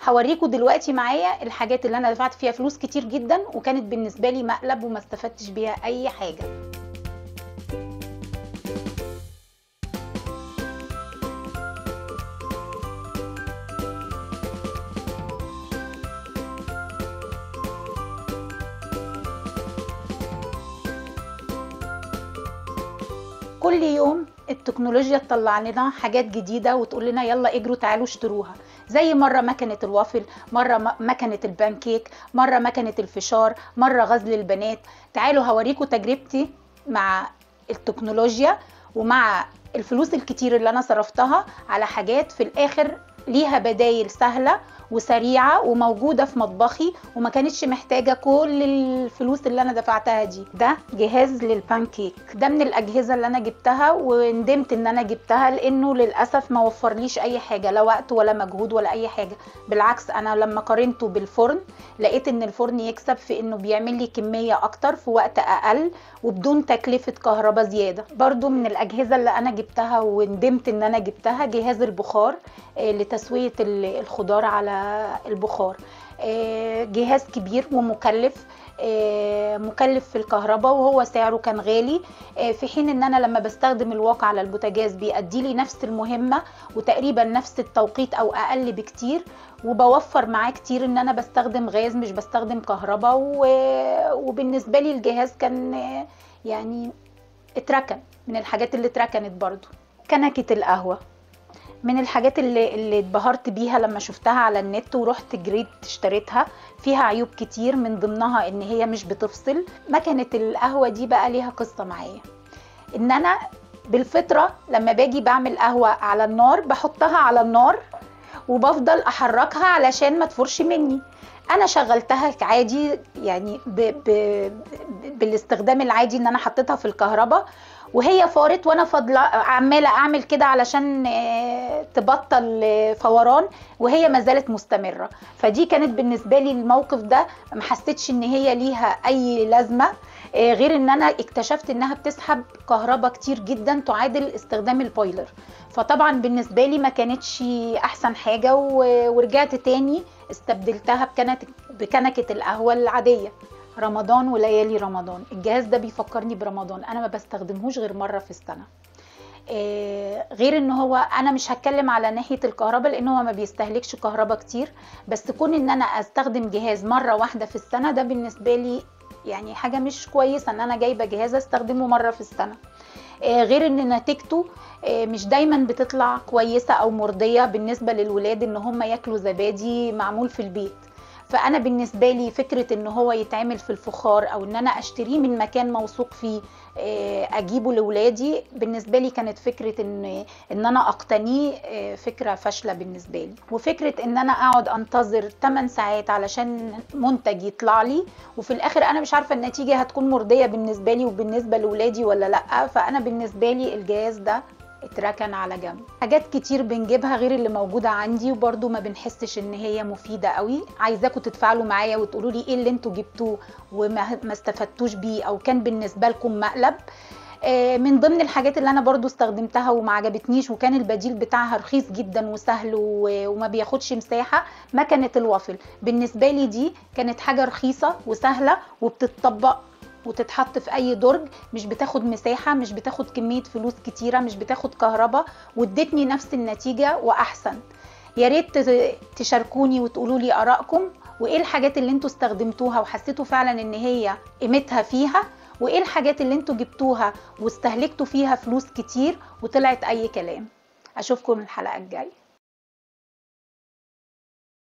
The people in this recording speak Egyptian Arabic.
هوريكم دلوقتي معايا الحاجات اللي انا دفعت فيها فلوس كتير جدا وكانت بالنسبه لي مقلب وما استفدتش بيها اي حاجه كل يوم التكنولوجيا تطلع لنا حاجات جديده وتقول لنا يلا اجروا تعالوا اشتروها زي مره مكنه الوافل مره م- مكنه البانكيك مره مكنه الفشار مره غزل البنات تعالوا هوريكم تجربتي مع التكنولوجيا ومع الفلوس الكتير اللي انا صرفتها على حاجات في الاخر ليها بدايل سهله وسريعه وموجوده في مطبخي وما كانتش محتاجه كل الفلوس اللي انا دفعتها دي ده جهاز للبانكيك ده من الاجهزه اللي انا جبتها وندمت ان انا جبتها لانه للاسف ما وفرليش اي حاجه لا وقت ولا مجهود ولا اي حاجه بالعكس انا لما قارنته بالفرن لقيت ان الفرن يكسب في انه بيعمل لي كميه اكتر في وقت اقل وبدون تكلفه كهرباء زياده برضو من الاجهزه اللي انا جبتها وندمت ان انا جبتها جهاز البخار آه، لتسويه ال- الخضار على البخار آه، جهاز كبير ومكلف آه، مكلف في الكهرباء وهو سعره كان غالي آه، في حين ان انا لما بستخدم الواقع على البوتاجاز بيأدي لي نفس المهمه وتقريبا نفس التوقيت او اقل بكتير وبوفر معاه كتير ان انا بستخدم غاز مش بستخدم كهرباء و- وبالنسبه لي الجهاز كان آه، يعني اتركن من الحاجات اللي اتركنت برضو كنكه القهوه من الحاجات اللي اللي اتبهرت بيها لما شفتها على النت ورحت جريت اشتريتها فيها عيوب كتير من ضمنها ان هي مش بتفصل مكنه القهوه دي بقى ليها قصه معايا ان انا بالفطره لما باجي بعمل قهوه على النار بحطها على النار وبفضل احركها علشان ما تفرش مني انا شغلتها عادي يعني ب... ب... ب... بالاستخدام العادي ان انا حطيتها في الكهرباء وهي فارت وانا فاضله عماله اعمل كده علشان آه، تبطل آه، فوران وهي ما زالت مستمره فدي كانت بالنسبه لي الموقف ده ما حسيتش ان هي ليها اي لازمه آه، غير ان انا اكتشفت انها بتسحب كهرباء كتير جدا تعادل استخدام البويلر فطبعا بالنسبه لي ما كانتش احسن حاجه و- ورجعت تاني استبدلتها بكنكه بكنكه القهوه العاديه رمضان وليالي رمضان الجهاز ده بيفكرني برمضان انا ما بستخدمهوش غير مره في السنه آه، غير ان هو انا مش هتكلم على ناحيه الكهرباء لان هو ما بيستهلكش كهرباء كتير بس كون ان انا استخدم جهاز مره واحده في السنه ده بالنسبه لي يعني حاجه مش كويسه ان انا جايبه جهاز استخدمه مره في السنه آه، غير ان نتيجته آه، مش دايما بتطلع كويسه او مرضيه بالنسبه للولاد ان هم ياكلوا زبادي معمول في البيت فانا بالنسبه لي فكره ان هو يتعمل في الفخار او ان انا اشتريه من مكان موثوق فيه آه، اجيبه لاولادي بالنسبه لي كانت فكره ان ان انا اقتنيه آه، فكره فاشله بالنسبه لي وفكره ان انا اقعد انتظر 8 ساعات علشان منتج يطلع لي وفي الاخر انا مش عارفه النتيجه هتكون مرضيه بالنسبه لي وبالنسبه لاولادي ولا لا فانا بالنسبه لي الجهاز ده اتركن على جنب حاجات كتير بنجيبها غير اللي موجوده عندي وبرده ما بنحسش ان هي مفيده قوي عايزاكم تتفاعلوا معايا وتقولوا لي ايه اللي انتوا جبتوه وما ما استفدتوش بيه او كان بالنسبه لكم مقلب آه، من ضمن الحاجات اللي انا برضو استخدمتها وما عجبتنيش وكان البديل بتاعها رخيص جدا وسهل و- وما بياخدش مساحه مكنه الوافل بالنسبه لي دي كانت حاجه رخيصه وسهله وبتطبق وتتحط في اي درج مش بتاخد مساحه مش بتاخد كميه فلوس كتيره مش بتاخد كهرباء وادتني نفس النتيجه واحسن يا ريت ت- تشاركوني وتقولوا لي ارائكم وايه الحاجات اللي انتوا استخدمتوها وحسيتوا فعلا ان هي قيمتها فيها وايه الحاجات اللي انتوا جبتوها واستهلكتوا فيها فلوس كتير وطلعت اي كلام اشوفكم الحلقه الجايه